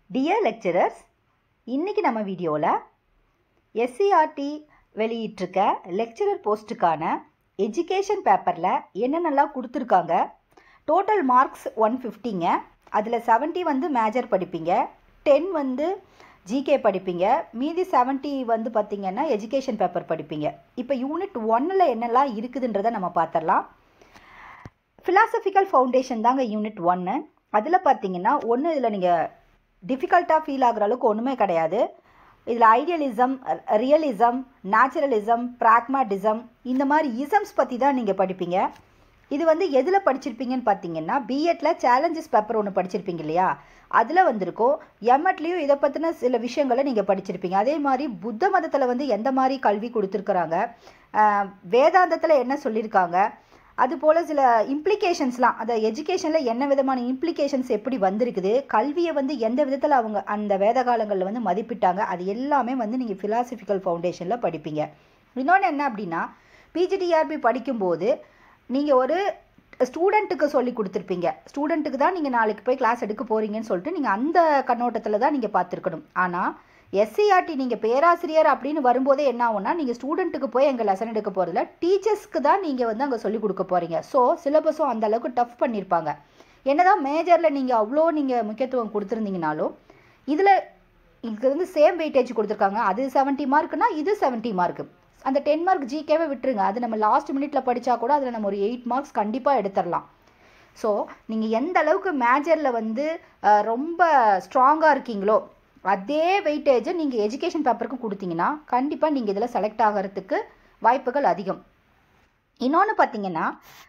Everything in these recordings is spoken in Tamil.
டியர் லெக்சரர்ஸ் இன்றைக்கி நம்ம வீடியோவில் எஸ்சிஆர்டி வெளியிட்டிருக்க லெக்சரர் போஸ்ட்டுக்கான எஜுகேஷன் பேப்பரில் என்னென்னலாம் கொடுத்துருக்காங்க டோட்டல் மார்க்ஸ் ஒன் ஃபிஃப்டிங்க அதில் செவன்ட்டி வந்து மேஜர் படிப்பீங்க டென் வந்து ஜிகே படிப்பீங்க மீதி செவன்ட்டி வந்து பார்த்திங்கன்னா எஜுகேஷன் பேப்பர் படிப்பீங்க இப்போ யூனிட் ஒன்னில் என்னெல்லாம் இருக்குதுன்றதை நம்ம பார்த்துடலாம் ஃபிலாசபிக்கல் ஃபவுண்டேஷன் தாங்க யூனிட் ஒன்று அதில் பார்த்தீங்கன்னா ஒன்று இதில் நீங்கள் டிஃபிகல்ட்டாக ஃபீல் ஆகுற அளவுக்கு ஒன்றுமே கிடையாது இதில் ஐடியலிசம் ரியலிசம் நேச்சுரலிசம் ப்ராக்மாட்டிசம் இந்த மாதிரி இசம்ஸ் பற்றி தான் நீங்கள் படிப்பீங்க இது வந்து எதில் படிச்சிருப்பீங்கன்னு பார்த்தீங்கன்னா பிஎட்டில் சேலஞ்சஸ் பேப்பர் ஒன்று படிச்சிருப்பீங்க இல்லையா அதில் வந்திருக்கும் எம்எட்லேயும் இதை பற்றின சில விஷயங்களை நீங்கள் படிச்சிருப்பீங்க அதே மாதிரி புத்த மதத்தில் வந்து எந்த மாதிரி கல்வி கொடுத்துருக்குறாங்க வேதாந்தத்தில் என்ன சொல்லியிருக்காங்க அதுபோல் சில இம்ப்ளிகேஷன்ஸ்லாம் அந்த எஜுகேஷனில் என்ன விதமான இம்ப்ளிகேஷன்ஸ் எப்படி வந்திருக்குது கல்வியை வந்து எந்த விதத்தில் அவங்க அந்த வேத காலங்களில் வந்து மதிப்பிட்டாங்க அது எல்லாமே வந்து நீங்கள் ஃபிலாசபிக்கல் ஃபவுண்டேஷனில் படிப்பீங்க இன்னொன்று என்ன அப்படின்னா பிஜிடிஆர்பி படிக்கும்போது நீங்கள் ஒரு ஸ்டூடெண்ட்டுக்கு சொல்லி கொடுத்துருப்பீங்க ஸ்டூடெண்ட்டுக்கு தான் நீங்கள் நாளைக்கு போய் கிளாஸ் எடுக்க போகிறீங்கன்னு சொல்லிட்டு நீங்கள் அந்த கண்ணோட்டத்தில் தான் நீங்கள் பார்த்துருக்கணும் ஆனால் எஸ்சிஆர்டி நீங்கள் பேராசிரியர் அப்படின்னு வரும்போதே என்ன ஆகும்னா நீங்கள் ஸ்டூடெண்ட்டுக்கு போய் எங்கள் லெசன் எடுக்க போகிறதில்ல டீச்சர்ஸ்க்கு தான் நீங்கள் வந்து அங்கே சொல்லிக் கொடுக்க போகிறீங்க ஸோ சிலபஸும் அந்த அளவுக்கு டஃப் பண்ணியிருப்பாங்க என்னதான் மேஜரில் நீங்கள் அவ்வளோ நீங்கள் முக்கியத்துவம் கொடுத்துருந்தீங்கனாலும் இதில் இதுக்கு வந்து சேம் வெயிட்டேஜ் கொடுத்துருக்காங்க அது செவன்ட்டி மார்க்குனா இது செவன்ட்டி மார்க்கு அந்த டென் மார்க் ஜிகேவே விட்டுருங்க அது நம்ம லாஸ்ட் மினிட்ல படித்தா கூட அதில் நம்ம ஒரு எயிட் மார்க்ஸ் கண்டிப்பாக எடுத்துடலாம் ஸோ நீங்கள் எந்த அளவுக்கு மேஜரில் வந்து ரொம்ப ஸ்ட்ராங்காக இருக்கீங்களோ அதே வெயிட்டேஜை நீங்கள் எஜுகேஷன் பேப்பருக்கும் கொடுத்தீங்கன்னா கண்டிப்பாக நீங்கள் இதில் செலக்ட் ஆகிறதுக்கு வாய்ப்புகள் அதிகம் இன்னொன்று பார்த்தீங்கன்னா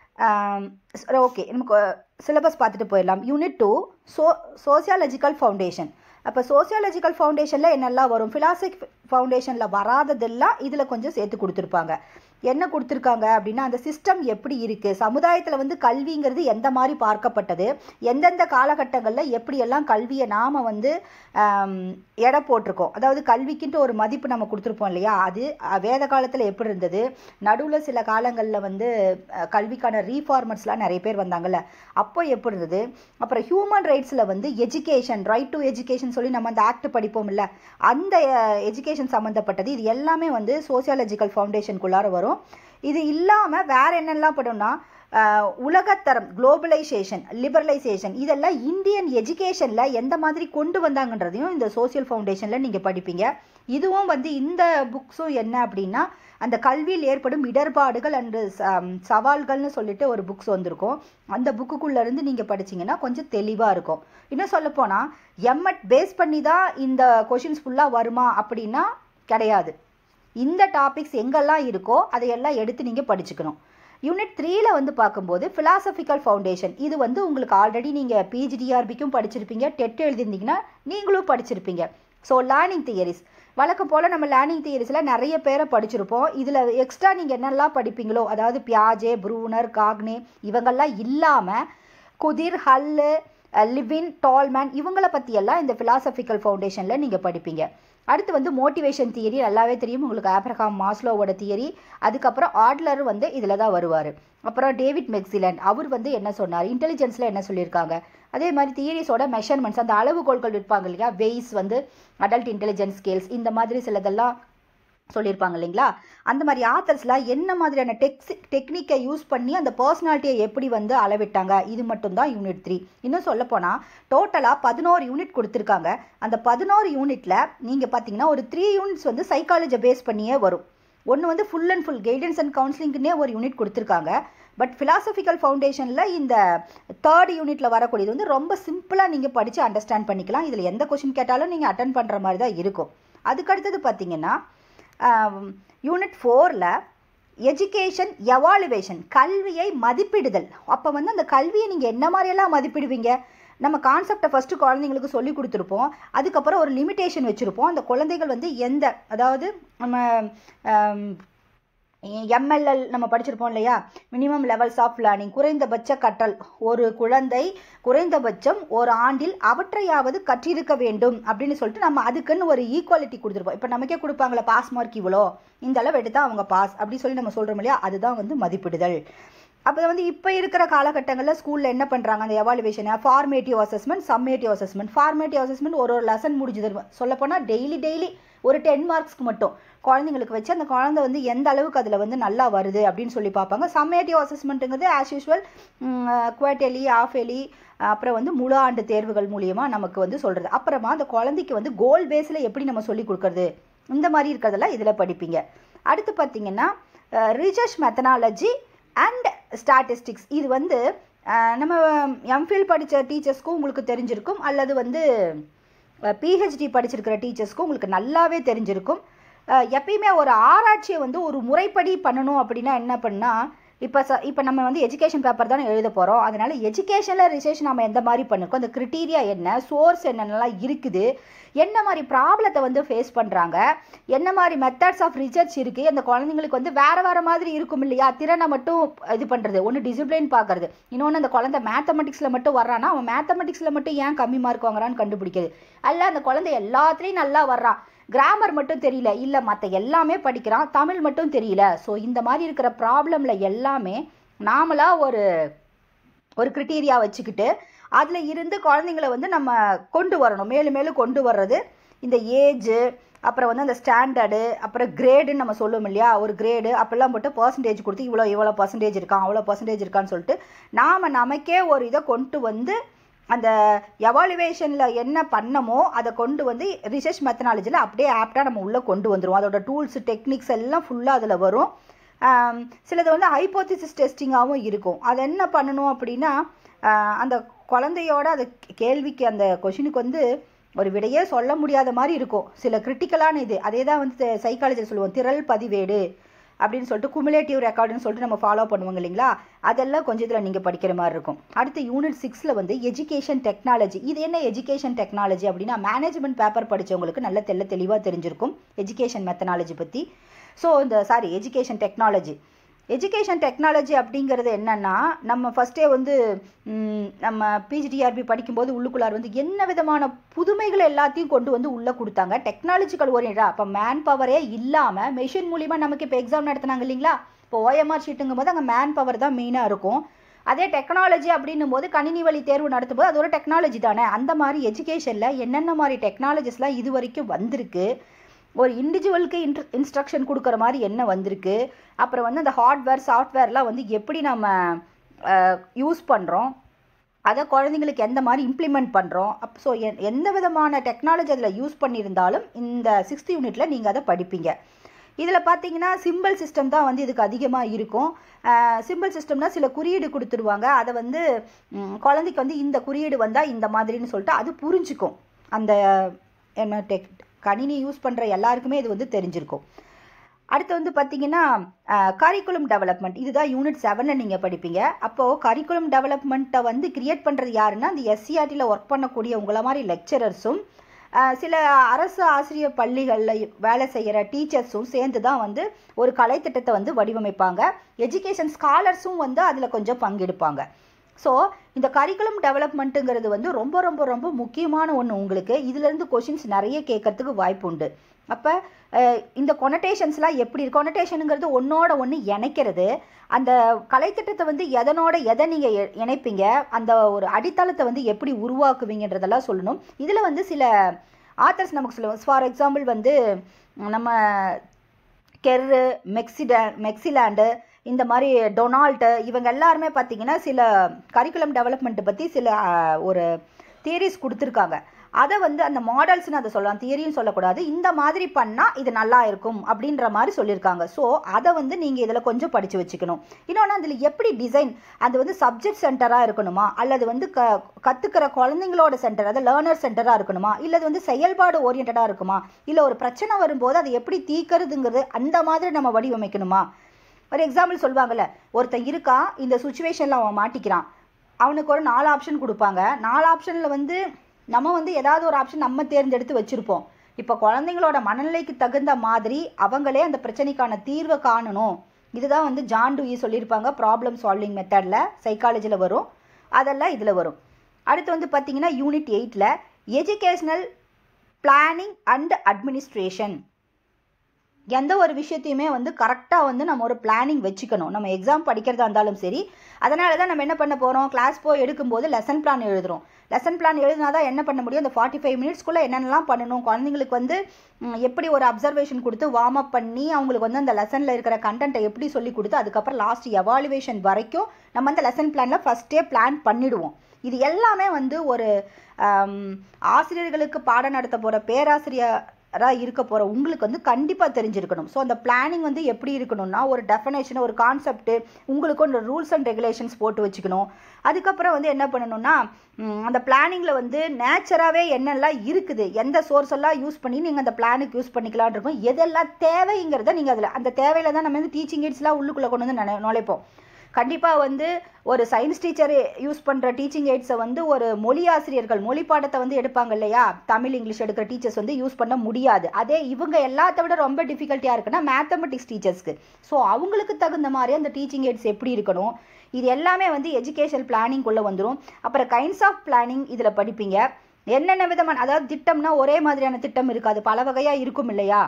ஓகே நமக்கு சிலபஸ் பார்த்துட்டு போயிடலாம் unit two so sociological foundation அப்போ சோசியாலஜிக்கல் ஃபவுண்டேஷனில் என்னெல்லாம் வரும் ஃபிலாசபி ஃபவுண்டேஷனில் வராததெல்லாம் இதில் கொஞ்சம் சேர்த்து கொடுத்துருப்பாங்க என்ன கொடுத்துருக்காங்க அப்படின்னா அந்த சிஸ்டம் எப்படி இருக்குது சமுதாயத்தில் வந்து கல்விங்கிறது எந்த மாதிரி பார்க்கப்பட்டது எந்தெந்த காலகட்டங்களில் எப்படியெல்லாம் கல்வியை நாம் வந்து எடை போட்டிருக்கோம் அதாவது கல்விக்குன்ட்டு ஒரு மதிப்பு நம்ம கொடுத்துருப்போம் இல்லையா அது வேத காலத்தில் எப்படி இருந்தது நடுவில் சில காலங்களில் வந்து கல்விக்கான ரீஃபார்மர்ஸ்லாம் நிறைய பேர் வந்தாங்கல்ல அப்போ எப்படி இருந்தது அப்புறம் ஹியூமன் ரைட்ஸில் வந்து எஜுகேஷன் ரைட் டு எஜுகேஷன் சொல்லி நம்ம அந்த ஆக்ட் படிப்போம் இல்லை அந்த எஜுகேஷன் சம்மந்தப்பட்டது இது எல்லாமே வந்து சோசியாலஜிக்கல் ஃபவுண்டேஷனுக்குள்ளார வரும் இது இல்லாமல் வேற என்னெல்லாம் படும்னா உலகத்தரம் குளோபலைசேஷன் லிபரலைசேஷன் இதெல்லாம் இந்தியன் எஜுகேஷனில் எந்த மாதிரி கொண்டு வந்தாங்கன்றதையும் இந்த சோசியல் ஃபவுண்டேஷனில் நீங்கள் படிப்பீங்க இதுவும் வந்து இந்த புக்ஸும் என்ன அப்படின்னா அந்த கல்வியில் ஏற்படும் இடர்பாடுகள் அண்டு சவால்கள்னு சொல்லிட்டு ஒரு புக்ஸ் வந்திருக்கும் அந்த புக்குக்குள்ளேருந்து நீங்கள் படிச்சிங்கன்னா கொஞ்சம் தெளிவாக இருக்கும் இன்னும் சொல்லப்போனால் எம்எட் பேஸ் பண்ணி தான் இந்த கொஷின்ஸ் ஃபுல்லாக வருமா அப்படின்னா கிடையாது இந்த டாபிக்ஸ் எங்கெல்லாம் இருக்கோ அதையெல்லாம் எடுத்து நீங்கள் படிச்சுக்கணும் யூனிட் த்ரீல வந்து பார்க்கும்போது ஃபிலாசபிக்கல் ஃபவுண்டேஷன் இது வந்து உங்களுக்கு ஆல்ரெடி நீங்கள் பிஜிடிஆர்பிக்கும் படிச்சிருப்பீங்க டெட் எழுதியிருந்தீங்கன்னா நீங்களும் படிச்சிருப்பீங்க ஸோ லேர்னிங் தியரிஸ் வழக்கம் போல் நம்ம லேர்னிங் தியரிஸில் நிறைய பேரை படிச்சிருப்போம் இதில் எக்ஸ்ட்ரா நீங்கள் என்னெல்லாம் படிப்பீங்களோ அதாவது பியாஜே ப்ரூனர் காக்னே இவங்கெல்லாம் இல்லாமல் குதிர் ஹல்லு லிவின் டால்மேன் இவங்கள பற்றியெல்லாம் இந்த ஃபிலாசபிக்கல் ஃபவுண்டேஷனில் நீங்கள் படிப்பீங்க அடுத்து வந்து மோட்டிவேஷன் தியரி நல்லாவே தெரியும் உங்களுக்கு ஆப்ரஹாம் மாஸ்லோவோட தியரி அதுக்கப்புறம் ஆட்லர் வந்து இதில் தான் வருவார் அப்புறம் டேவிட் மெக்ஸிலண்ட் அவர் வந்து என்ன சொன்னார் இன்டெலிஜென்ஸில் என்ன சொல்லியிருக்காங்க அதே மாதிரி தியரிஸோட மெஷர்மெண்ட்ஸ் அந்த அளவுகோள்கள் விற்பாங்க இல்லையா வெய்ஸ் வந்து அடல்ட் இன்டெலிஜென்ஸ் ஸ்கேல்ஸ் இந்த மாதிரி சிலதெல்லாம் சொல்லியிருப்பாங்க இல்லைங்களா அந்த மாதிரி ஆத்தர்ஸ்லாம் என்ன மாதிரியான டெக்ஸ் டெக்னிக்கை யூஸ் பண்ணி அந்த பர்சனாலிட்டியை எப்படி வந்து அளவிட்டாங்க இது மட்டும்தான் யூனிட் த்ரீ இன்னும் சொல்லப்போனால் டோட்டலாக பதினோரு யூனிட் கொடுத்துருக்காங்க அந்த பதினோரு யூனிட்டில் நீங்கள் பார்த்தீங்கன்னா ஒரு த்ரீ யூனிட்ஸ் வந்து சைக்காலஜியை பேஸ் பண்ணியே வரும் ஒன்று வந்து full and full guidance and கவுன்சிலிங்க்குனே ஒரு யூனிட் கொடுத்துருக்காங்க பட் ஃபிலாசபிக்கல் ஃபவுண்டேஷனில் இந்த தேர்ட் யூனிட்டில் வரக்கூடியது வந்து ரொம்ப சிம்பிளாக நீங்கள் படித்து அண்டர்ஸ்டாண்ட் பண்ணிக்கலாம் இதில் எந்த கொஷின் கேட்டாலும் நீங்கள் அட்டன் பண்ணுற மாதிரி தான் இருக்கும் அதுக்கடுத்தது பார்த்தீங்கன்னா யூனிட் ஃபோரில் எஜுகேஷன் எவாலுவேஷன் கல்வியை மதிப்பிடுதல் அப்போ வந்து அந்த கல்வியை நீங்கள் என்ன மாதிரியெல்லாம் மதிப்பிடுவீங்க நம்ம கான்செப்டை ஃபஸ்ட்டு குழந்தைங்களுக்கு சொல்லி கொடுத்துருப்போம் அதுக்கப்புறம் ஒரு லிமிட்டேஷன் வச்சுருப்போம் அந்த குழந்தைகள் வந்து எந்த அதாவது நம்ம எம்எல்எல் நம்ம படிச்சிருப்போம் இல்லையா மினிமம் லெவல்ஸ் ஆஃப் லேர்னிங் குறைந்தபட்ச கற்றல் ஒரு குழந்தை குறைந்தபட்சம் ஒரு ஆண்டில் அவற்றையாவது கற்றிருக்க வேண்டும் அப்படின்னு சொல்லிட்டு நம்ம அதுக்குன்னு ஒரு ஈக்குவாலிட்டி கொடுத்துருப்போம் இப்போ நமக்கே கொடுப்பாங்களே பாஸ் மார்க் இவ்வளோ இந்த அளவு எடுத்தால் அவங்க பாஸ் அப்படி சொல்லி நம்ம சொல்கிறோம் இல்லையா அதுதான் வந்து மதிப்பிடுதல் அப்போ வந்து இப்போ இருக்கிற காலகட்டங்களில் ஸ்கூலில் என்ன பண்ணுறாங்க அந்த எவாலுவேஷனை formative assessment summative assessment formative assessment ஒரு ஒரு லெசன் முடிஞ்சது சொல்லப்போனால் டெய்லி டெய்லி ஒரு டென் மார்க்ஸ்க்கு மட்டும் குழந்தைங்களுக்கு வச்சு அந்த குழந்தை வந்து எந்த அளவுக்கு அதில் வந்து நல்லா வருது அப்படின்னு சொல்லி பார்ப்பாங்க சம்மேட்டிவ் அசஸ்மெண்ட்டுங்கிறது as usual quarterly half yearly அப்புறம் வந்து முழு ஆண்டு தேர்வுகள் மூலியமாக நமக்கு வந்து சொல்கிறது அப்புறமா அந்த குழந்தைக்கு வந்து கோல் பேஸில் எப்படி நம்ம சொல்லி கொடுக்குறது இந்த மாதிரி இருக்கிறதெல்லாம் இதில் படிப்பீங்க அடுத்து பார்த்தீங்கன்னா ரிசர்ச் மெத்தனாலஜி அண்ட் ஸ்டாட்டிஸ்டிக்ஸ் இது வந்து நம்ம எம்ஃபில் படித்த டீச்சர்ஸ்க்கும் உங்களுக்கு தெரிஞ்சிருக்கும் அல்லது வந்து பிஹெச்டி படிச்சிருக்கிற டீச்சர்ஸ்க்கும் உங்களுக்கு நல்லாவே தெரிஞ்சிருக்கும் எப்பயுமே ஒரு ஆராய்ச்சியை வந்து ஒரு முறைப்படி பண்ணணும் அப்படின்னா என்ன பண்ணால் இப்போ ச இப்போ நம்ம வந்து எஜுகேஷன் பேப்பர் தானே எழுத போகிறோம் அதனால் எஜுகேஷனில் ரிசர்ச் நம்ம எந்த மாதிரி பண்ணிருக்கோம் அந்த க்ரிட்டீரியா என்ன சோர்ஸ் என்னென்னலாம் இருக்குது என்ன மாதிரி ப்ராப்ளத்தை வந்து ஃபேஸ் பண்ணுறாங்க என்ன மாதிரி மெத்தட்ஸ் ஆஃப் ரிசர்ச் இருக்குது அந்த குழந்தைங்களுக்கு வந்து வேறு வேறு மாதிரி இருக்கும் இல்லையா திறனை மட்டும் இது பண்ணுறது ஒன்று டிசிப்ளின் பார்க்குறது இன்னொன்று அந்த குழந்தை மேத்தமெட்டிக்ஸில் மட்டும் வர்றான்னா அவன் மேத்தமெட்டிக்ஸில் மட்டும் ஏன் கம்மி மார்க் வாங்குறான்னு கண்டுபிடிக்கிறது அல்ல அந்த குழந்தை எல்லாத்துலேயும் நல்லா வர்றான் கிராமர் மட்டும் தெரியல இல்லை மற்ற எல்லாமே படிக்கிறான் தமிழ் மட்டும் தெரியல ஸோ இந்த மாதிரி இருக்கிற ப்ராப்ளமில் எல்லாமே நாமளாக ஒரு ஒரு கிரிட்டீரியா வச்சுக்கிட்டு அதில் இருந்து குழந்தைங்கள வந்து நம்ம கொண்டு வரணும் மேலும் மேலும் கொண்டு வர்றது இந்த ஏஜு அப்புறம் வந்து அந்த ஸ்டாண்டர்டு அப்புறம் கிரேடுன்னு நம்ம சொல்லுவோம் இல்லையா ஒரு கிரேடு அப்பெல்லாம் போட்டு பர்சன்டேஜ் கொடுத்து இவ்வளோ இவ்வளோ பர்சன்டேஜ் இருக்கான் அவ்வளோ பர்சன்டேஜ் இருக்கான்னு சொல்லிட்டு நாம் நமக்கே ஒரு இதை கொண்டு வந்து அந்த எவாலுவேஷனில் என்ன பண்ணமோ அதை கொண்டு வந்து ரிசர்ச் மெத்தனாலஜியில் அப்படியே ஆப்டாக நம்ம உள்ளே கொண்டு வந்துடுவோம் அதோட டூல்ஸ் டெக்னிக்ஸ் எல்லாம் ஃபுல்லாக அதில் வரும் சிலது வந்து ஹைப்போதிசிஸ் டெஸ்டிங்காகவும் இருக்கும் அது என்ன பண்ணணும் அப்படின்னா அந்த குழந்தையோட அந்த கேள்விக்கு அந்த கொஷினுக்கு வந்து ஒரு விடையே சொல்ல முடியாத மாதிரி இருக்கும் சில கிரிட்டிக்கலான இது அதே தான் வந்து சைக்காலஜியில் சொல்லுவோம் திரள் பதிவேடு அப்படின்னு சொல்லிட்டு குமுலேட்டிவ் ரெக்கார்டுன்னு சொல்லிட்டு நம்ம ஃபாலோ பண்ணுவாங்க இல்லைங்களா அதெல்லாம் கொஞ்சம் இதில் நீங்கள் படிக்கிற மாதிரி இருக்கும் அடுத்து யூனிட் சிக்ஸில் வந்து எஜுகேஷன் டெக்னாலஜி இது என்ன எஜுகேஷன் டெக்னாலஜி அப்படின்னா மேனேஜ்மெண்ட் பேப்பர் படித்தவங்களுக்கு நல்ல தெல்ல தெளிவாக தெரிஞ்சிருக்கும் எஜுகேஷன் மெத்தனாலஜி பற்றி ஸோ இந்த sorry education technology education technology அப்படிங்கிறது என்னென்னா நம்ம ஃபஸ்ட்டே வந்து நம்ம பிஜிடிஆர்பி படிக்கும்போது உள்ளுக்குள்ளார் வந்து என்ன விதமான புதுமைகள் எல்லாத்தையும் கொண்டு வந்து உள்ளே கொடுத்தாங்க டெக்னாலஜிக்கல் ஓரியன்டா அப்போ மேன் பவரே இல்லாமல் மெஷின் மூலிமா நமக்கு இப்போ எக்ஸாம் நடத்துனாங்க இல்லைங்களா இப்போ ஓஎம்ஆர் ஷீட்டுங்கும் போது அங்கே மேன் பவர் தான் மெயினாக இருக்கும் அதே டெக்னாலஜி அப்படின்னும் போது கணினி வழி தேர்வு நடத்தும் போது அது ஒரு டெக்னாலஜி தானே அந்த மாதிரி எஜுகேஷனில் என்னென்ன மாதிரி டெக்னாலஜிஸ்லாம் இது வரைக்கும் வந்திருக்கு ஒரு இண்டிவிஜுவலுக்கு இன்ட்ர இன்ஸ்ட்ரக்ஷன் கொடுக்குற மாதிரி என்ன வந்திருக்கு அப்புறம் வந்து அந்த ஹார்ட்வேர் சாஃப்ட்வேர்லாம் வந்து எப்படி நம்ம யூஸ் பண்ணுறோம் அதை குழந்தைங்களுக்கு எந்த மாதிரி இம்ப்ளிமெண்ட் பண்ணுறோம் அப் ஸோ எந்த விதமான டெக்னாலஜி அதில் யூஸ் பண்ணியிருந்தாலும் இந்த சிக்ஸ்த் யூனிட்டில் நீங்கள் அதை படிப்பீங்க இதில் பார்த்தீங்கன்னா சிம்பிள் சிஸ்டம் தான் வந்து இதுக்கு அதிகமாக இருக்கும் சிம்பிள் சிஸ்டம்னா சில குறியீடு கொடுத்துருவாங்க அதை வந்து குழந்தைக்கு வந்து இந்த குறியீடு வந்தால் இந்த மாதிரின்னு சொல்லிட்டு அது புரிஞ்சுக்கும் அந்த என்ன டெக் கணினி யூஸ் பண்ணுற எல்லாருக்குமே இது வந்து தெரிஞ்சிருக்கும் அடுத்து வந்து பார்த்தீங்கன்னா கரிக்குலம் டெவலப்மெண்ட் இதுதான் யூனிட் செவனில் நீங்கள் படிப்பீங்க அப்போது கரிக்குலம் டெவலப்மெண்ட்டை வந்து கிரியேட் பண்ணுறது யாருன்னா அந்த எஸ்சிஆர்டியில் ஒர்க் பண்ணக்கூடிய உங்களை மாதிரி லெக்சரர்ஸும் சில அரசு ஆசிரியர் பள்ளிகளில் வேலை செய்கிற டீச்சர்ஸும் சேர்ந்து தான் வந்து ஒரு கலைத்திட்டத்தை வந்து வடிவமைப்பாங்க எஜுகேஷன் ஸ்காலர்ஸும் வந்து அதில் கொஞ்சம் பங்கெடுப்பாங்க ஸோ இந்த கரிக்குலம் டெவலப்மெண்ட்டுங்கிறது வந்து ரொம்ப ரொம்ப ரொம்ப முக்கியமான ஒன்று உங்களுக்கு இதுலேருந்து கொஷின்ஸ் நிறைய கேட்கறதுக்கு வாய்ப்பு உண்டு அப்போ இந்த கொனடேஷன்ஸ்லாம் எப்படி கொனடேஷனுங்கிறது ஒன்றோட ஒன்று இணைக்கிறது அந்த கலைத்திட்டத்தை வந்து எதனோட எதை நீங்கள் இணைப்பீங்க அந்த ஒரு அடித்தளத்தை வந்து எப்படி உருவாக்குவீங்கன்றதெல்லாம் சொல்லணும் இதில் வந்து சில ஆத்தர்ஸ் நமக்கு சொல்லுவோம் ஃபார் எக்ஸாம்பிள் வந்து நம்ம கெர்ரு மெக்சிட மெக்சிலாண்டு இந்த மாதிரி டொனால்டு இவங்க எல்லாருமே பார்த்தீங்கன்னா சில கரிக்குலம் டெவலப்மெண்ட்டை பற்றி சில ஒரு தியரிஸ் கொடுத்துருக்காங்க அதை வந்து அந்த மாடல்ஸ்னு அதை சொல்லலாம் தியரியும் சொல்லக்கூடாது இந்த மாதிரி பண்ணால் இது நல்லா இருக்கும் அப்படின்ற மாதிரி சொல்லியிருக்காங்க ஸோ அதை வந்து நீங்கள் இதில் கொஞ்சம் படித்து வச்சுக்கணும் இன்னொன்று அதில் எப்படி டிசைன் அது வந்து சப்ஜெக்ட் சென்டராக இருக்கணுமா அல்லது வந்து க கற்றுக்கிற குழந்தைங்களோட சென்டர் அதாவது லேர்னர் சென்டராக இருக்கணுமா இல்லை அது வந்து செயல்பாடு ஓரியன்டாக இருக்குமா இல்லை ஒரு பிரச்சனை வரும்போது அதை எப்படி தீக்கிறதுங்கிறது அந்த மாதிரி நம்ம வடிவமைக்கணுமா ஒரு எக்ஸாம்பிள் சொல்லுவாங்கல்ல ஒருத்தன் இருக்கான் இந்த சுச்சுவேஷனில் அவன் மாட்டிக்கிறான் அவனுக்கு ஒரு நாலு ஆப்ஷன் கொடுப்பாங்க நாலு ஆப்ஷனில் வந்து நம்ம வந்து ஏதாவது ஒரு ஆப்ஷன் நம்ம தேர்ந்தெடுத்து வச்சுருப்போம் இப்போ குழந்தைங்களோட மனநிலைக்கு தகுந்த மாதிரி அவங்களே அந்த பிரச்சனைக்கான தீர்வை காணணும் இதுதான் வந்து ஜான் டூயி சொல்லியிருப்பாங்க ப்ராப்ளம் சால்விங் மெத்தடில் சைக்காலஜியில் வரும் அதெல்லாம் இதில் வரும் அடுத்து வந்து பார்த்தீங்கன்னா யூனிட் எயிட்டில் எஜுகேஷ்னல் பிளானிங் அண்ட் அட்மினிஸ்ட்ரேஷன் எந்த ஒரு விஷயத்தையுமே வந்து கரெக்டாக வந்து நம்ம ஒரு பிளானிங் வச்சுக்கணும் நம்ம எக்ஸாம் படிக்கிறதா இருந்தாலும் சரி அதனால தான் நம்ம என்ன பண்ண போகிறோம் கிளாஸ் போய் எடுக்கும்போது லெசன் பிளான் எழுதுறோம் லெசன் பிளான் எழுதினா தான் என்ன பண்ண முடியும் அந்த ஃபார்ட்டி ஃபைவ் மினிட்ஸ்க்குள்ளே என்னென்னலாம் பண்ணணும் குழந்தைங்களுக்கு வந்து ம், எப்படி ஒரு அப்சர்வேஷன் கொடுத்து வார்ம் அப் பண்ணி அவங்களுக்கு வந்து அந்த லெசனில் இருக்கிற கண்டென்ட்டை எப்படி சொல்லி கொடுத்து அதுக்கப்புறம் லாஸ்ட் எவாலுவேஷன் வரைக்கும் நம்ம அந்த லெசன் பிளானில் ஃபஸ்ட்டே பிளான் பண்ணிடுவோம் இது எல்லாமே வந்து ஒரு ஆம், ஆசிரியர்களுக்கு பாடம் நடத்த போகிற பேராசிரியராக இருக்க போகிற உங்களுக்கு வந்து கண்டிப்பாக தெரிஞ்சிருக்கணும் ஸோ அந்த பிளானிங் வந்து எப்படி இருக்கணும்னா ஒரு டெஃபனேஷன் ஒரு கான்செப்ட் உங்களுக்கு ஒரு ரூல்ஸ் அண்ட் ரெகுலேஷன்ஸ் போட்டு வச்சுக்கணும் அதுக்கப்புறம் வந்து என்ன பண்ணணும்னா ம், அந்த பிளானிங்கில் வந்து நேச்சராகவே என்னெல்லாம் இருக்குது எந்த சோர்ஸ் எல்லாம் யூஸ் பண்ணி நீங்கள் அந்த பிளானுக்கு யூஸ் பண்ணிக்கலாம்னு இருக்கும் எதெல்லாம் தேவைங்கிறத நீங்கள் அதில் அந்த தேவையில தான் நம்ம வந்து டீச்சிங் எய்ட்ஸ்லாம் உள்ளுக்குள்ளே கொண்டு வந்து நுழை- நுழைப்போம் கண்டிப்பாக வந்து ஒரு சயின்ஸ் டீச்சர் யூஸ் பண்ணுற டீச்சிங் எய்ட்ஸை வந்து ஒரு மொழி ஆசிரியர்கள் மொழி பாடத்தை வந்து எடுப்பாங்க இல்லையா தமிழ் இங்கிலீஷ் எடுக்கிற டீச்சர்ஸ் வந்து யூஸ் பண்ண முடியாது அதே இவங்க எல்லாத்த விட ரொம்ப டிஃபிகல்ட்டியாக இருக்குன்னா மேத்தமெட்டிக்ஸ் டீச்சர்ஸ்க்கு ஸோ அவங்களுக்கு தகுந்த மாதிரி அந்த டீச்சிங் எய்ட்ஸ் எப்படி இருக்கணும் இது எல்லாமே வந்து எஜுகேஷன் பிளானிங்குள்ளே வந்துடும் அப்புறம் கைண்ட்ஸ் ஆஃப் பிளானிங் இதில் படிப்பீங்க என்னென்ன விதமான அதாவது திட்டம்னா ஒரே மாதிரியான திட்டம் இருக்காது பல வகையாக இருக்கும் இல்லையா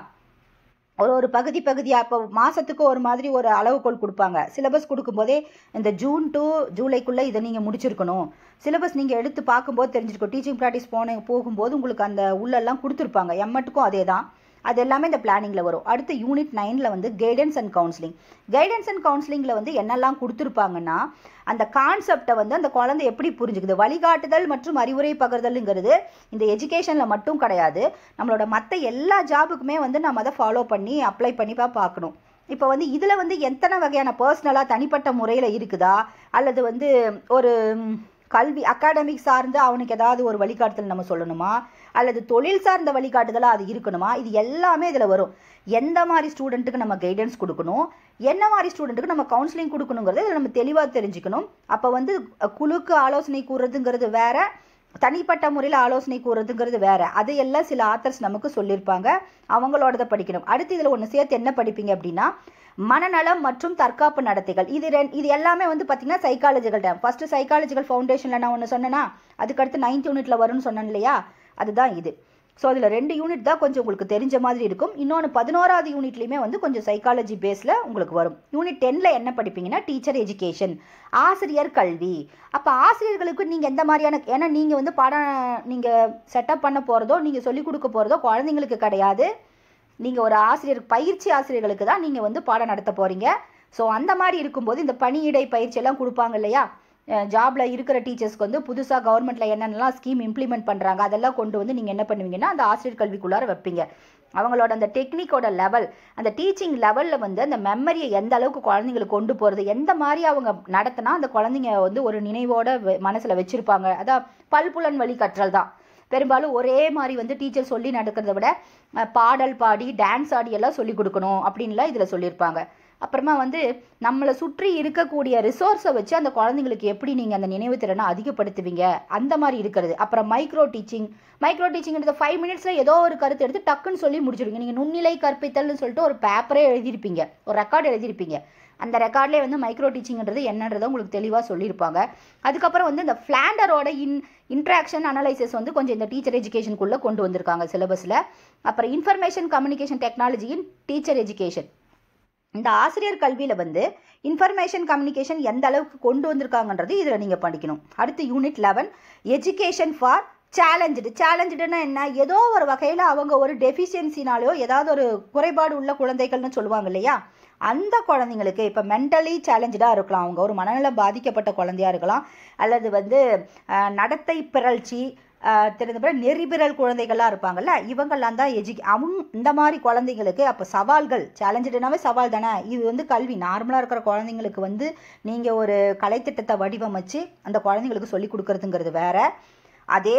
ஒரு ஒரு பகுதி பகுதியாக இப்போ மாதத்துக்கு ஒரு மாதிரி ஒரு அளவுகோல் கொடுப்பாங்க சிலபஸ் கொடுக்கும்போதே இந்த ஜூன் டு ஜூலைக்குள்ளே இதை நீங்கள் முடிச்சிருக்கணும் சிலபஸ் நீங்கள் எடுத்து பார்க்கும்போது தெரிஞ்சிருக்கும் டீச்சிங் ப்ராக்டிஸ் போன போகும்போது உங்களுக்கு அந்த உள்ளெல்லாம் கொடுத்துருப்பாங்க எம்மட்டுக்கும் அதே தான் அது எல்லாமே இந்த பிளானிங்கில் வரும் அடுத்து யூனிட் நைனில் வந்து guidance and counselling guidance and கவுன்சிலிங்கில் வந்து என்னெல்லாம் கொடுத்துருப்பாங்கன்னா அந்த கான்செப்டை வந்து அந்த குழந்தை எப்படி புரிஞ்சுக்குது வழிகாட்டுதல் மற்றும் அறிவுரை பகிர்தலுங்கிறது இந்த எஜுகேஷனில் மட்டும் கிடையாது நம்மளோட மற்ற எல்லா ஜாபுக்குமே வந்து நம்ம அதை ஃபாலோ பண்ணி அப்ளை பண்ணி பா பார்க்கணும் இப்போ வந்து இதில் வந்து எத்தனை வகையான பர்சனலாக தனிப்பட்ட முறையில் இருக்குதா அல்லது வந்து ஒரு ம், கல்வி அகாடமிக் சார்ந்து அவனுக்கு ஏதாவது ஒரு வழிகாட்டுதல் நம்ம சொல்லணுமா அல்லது தொழில் சார்ந்த வழிகாட்டுதலாக அது இருக்கணுமா இது எல்லாமே இதில் வரும் எந்த மாதிரி ஸ்டூடெண்ட்டுக்கு நம்ம கைடன்ஸ் கொடுக்கணும் என்ன மாதிரி ஸ்டூடெண்ட்டுக்கு நம்ம கவுன்சிலிங் கொடுக்கணுங்கிறத இதில் நம்ம தெளிவாக தெரிஞ்சுக்கணும் அப்போ வந்து அஹ், குழுக்கு ஆலோசனை கூறுறதுங்கிறது வேற தனிப்பட்ட முறையில் ஆலோசனை கூறுறதுங்கிறது வேற அதையெல்லாம் சில ஆத்தர்ஸ் நமக்கு சொல்லியிருப்பாங்க அவங்களோடத படிக்கணும் அடுத்து இதில் ஒன்று சேர்த்து என்ன படிப்பீங்க அப்படின்னா மனநலம் மற்றும் தற்காப்பு நடத்தைகள் இது ரெண் இது எல்லாமே வந்து பார்த்தீங்கன்னா சைக்காலஜிக்கல் டேம் ஃபர்ஸ்ட் சைக்காலஜிக்கல் ஃபவுண்டேஷனில் நான் ஒன்று சொன்னேன்னா அதுக்கடுத்து நைன்த் யூனிட்ல வரும்னு சொன்னேன் இல்லையா அதுதான் இது ஸோ அதில் ரெண்டு யூனிட் தான் கொஞ்சம் உங்களுக்கு தெரிஞ்ச மாதிரி இருக்கும் இன்னொன்று பதினோராவது யூனிட்லையுமே வந்து கொஞ்சம் சைக்காலஜி பேஸில் உங்களுக்கு வரும் யூனிட் டென்னில் என்ன படிப்பீங்கன்னா டீச்சர் எஜுகேஷன் ஆசிரியர் கல்வி அப்போ ஆசிரியர்களுக்கு நீங்கள் எந்த மாதிரியான ஏன்னா நீங்கள் வந்து பாடம் நீங்கள் செட்டப் பண்ண போகிறதோ நீங்கள் சொல்லிக் கொடுக்க போகிறதோ குழந்தைங்களுக்கு கிடையாது நீங்கள் ஒரு ஆசிரியர் பயிற்சி ஆசிரியர்களுக்கு தான் நீங்கள் வந்து பாடம் நடத்த போகிறீங்க ஸோ அந்த மாதிரி இருக்கும்போது இந்த பணியிடை பயிற்சி எல்லாம் கொடுப்பாங்க இல்லையா ஜாப்ல இருக்கிற டீச்சர்ஸ்க்கு வந்து புதுசாக கவர்மெண்ட்ல என்னென்னலாம் ஸ்கீம் இம்ப்ளிமெண்ட் பண்ணுறாங்க அதெல்லாம் கொண்டு வந்து நீங்கள் என்ன பண்ணுவீங்கன்னா அந்த ஆசிரியர் கல்விக்குள்ளார வைப்பீங்க அவங்களோட அந்த டெக்னிக்கோட லெவல் அந்த டீச்சிங் லெவலில் வந்து அந்த மெமரியை எந்த அளவுக்கு குழந்தைங்களுக்கு கொண்டு போகிறது எந்த மாதிரி அவங்க நடத்தினா அந்த குழந்தைங்க வந்து ஒரு நினைவோட மனசில் வச்சுருப்பாங்க அதான் பல்புலன் வழி கற்றல் தான் பெரும்பாலும் ஒரே மாதிரி வந்து டீச்சர் சொல்லி நடக்கிறத விட அஹ், பாடல் பாடி டான்ஸ் ஆடி எல்லாம் சொல்லி கொடுக்கணும் அப்படின்லாம் இதில் சொல்லியிருப்பாங்க அப்புறமா வந்து நம்மளை சுற்றி இருக்கக்கூடிய ரிசோர்ஸை வச்சு அந்த குழந்தைங்களுக்கு எப்படி நீங்கள் அந்த நினைவு திறனை அதிகப்படுத்துவீங்க அந்த மாதிரி இருக்கிறது அப்புறம் மைக்ரோ டீச்சிங் மைக்ரோ டீச்சிங்கிறது ஃபைவ் மினிட்ஸில் ஏதோ ஒரு கருத்து எடுத்து டக்குன்னு சொல்லி முடிச்சிடுவீங்க நீங்கள் நுண்ணிலை கற்பித்தல்னு சொல்லிட்டு ஒரு பேப்பரே எழுதியிருப்பீங்க ஒரு ரெக்கார்டு எழுதியிருப்பீங்க அந்த ரெக்கார்ட்லேயே வந்து மைக்ரோ டீச்சிங்கிறது என்னன்றதை உங்களுக்கு தெளிவாக சொல்லியிருப்பாங்க அதுக்கப்புறம் வந்து இந்த ஃப்ளாண்டரோட இன் இன்ட்ராக்ஷன் அனலைசிஸ் வந்து கொஞ்சம் இந்த டீச்சர் எஜுகேஷனுக்குள்ளே கொண்டு வந்திருக்காங்க சிலபஸில் அப்புறம் information communication technology in teacher education இந்த ஆசிரியர் கல்வியில் வந்து இன்ஃபர்மேஷன் கம்யூனிகேஷன் எந்த அளவுக்கு கொண்டு வந்திருக்காங்கன்றது இதில் நீங்கள் படிக்கணும் அடுத்து unit eleven education for challenge சேலஞ்சுடுன்னா என்ன ஏதோ ஒரு வகையில் அவங்க ஒரு டெஃபிஷியன்சினாலோ ஏதாவது ஒரு குறைபாடு உள்ள குழந்தைகள்னு சொல்லுவாங்க இல்லையா அந்த குழந்தைங்களுக்கு இப்போ மென்டலி சேலஞ்சடாக இருக்கலாம் அவங்க ஒரு மனநல பாதிக்கப்பட்ட குழந்தையா இருக்கலாம் அல்லது வந்து அஹ், நடத்தை பிறழ்ச்சி அஹ், தெரிந்த பிறகு நெறிபிறல் குழந்தைகள்லாம் இருப்பாங்கல்ல இவங்கெல்லாம் தான் எஜு அவங்க இந்த மாதிரி குழந்தைங்களுக்கு அப்போ சவால்கள் சேலஞ்சடுனாவே சவால் தானே இது வந்து கல்வி நார்மலாக இருக்கிற குழந்தைங்களுக்கு வந்து நீங்கள் ஒரு கலைத்திட்டத்தை வடிவமைச்சு அந்த குழந்தைங்களுக்கு சொல்லி கொடுக்கறதுங்கிறது வேற அதே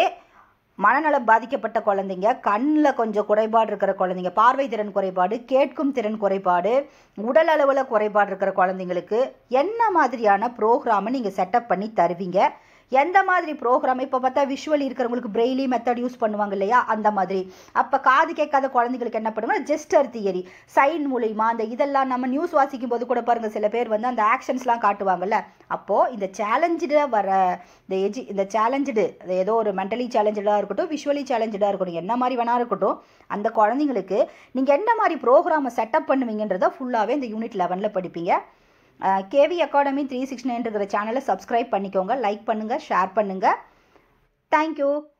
மனநலம் பாதிக்கப்பட்ட குழந்தைங்க கண்ணில் கொஞ்சம் குறைபாடு இருக்கிற குழந்தைங்க பார்வை திறன் குறைபாடு கேட்கும் திறன் குறைபாடு உடல் அளவில் குறைபாடு இருக்கிற குழந்தைங்களுக்கு என்ன மாதிரியான ப்ரோக்ராமை நீங்கள் செட்டப் பண்ணி தருவீங்க எந்த மாதிரி ப்ரோக்ராம் இப்போ பார்த்தா விஷுவல் இருக்கிறவங்களுக்கு பிரெய்லி மெத்தட் யூஸ் பண்ணுவாங்க இல்லையா அந்த மாதிரி அப்போ காது கேட்காத குழந்தைங்களுக்கு என்ன பண்ணுவாங்க ஜெஸ்டர் தியரி சைன் மூலியமா அந்த இதெல்லாம் நம்ம நியூஸ் வாசிக்கும் போது கூட பாருங்க சில பேர் வந்து அந்த ஆக்ஷன்ஸ்லாம் காட்டுவாங்கல்ல அப்போது இந்த சேலஞ்சு வர இந்த எஜி இந்த சேலஞ்சு ஏதோ ஒரு மென்டலி சேலஞ்சடாக இருக்கட்டும் விஷுவலி சேலஞ்சடாக இருக்கட்டும் என்ன மாதிரி வேணா இருக்கட்டும் அந்த குழந்தைங்களுக்கு நீங்கள் என்ன மாதிரி ப்ரோக்ராமை செட்டப் பண்ணுவீங்கன்றதை ஃபுல்லாகவே இந்த யூனிட் லெவனில் படிப்பீங்க KV academy three six nine இருக்கிற சேனலை சப்ஸ்கிரைப் பண்ணிக்கோங்க லைக் பண்ணுங்கள் ஷேர் பண்ணுங்கள் தேங்க்யூ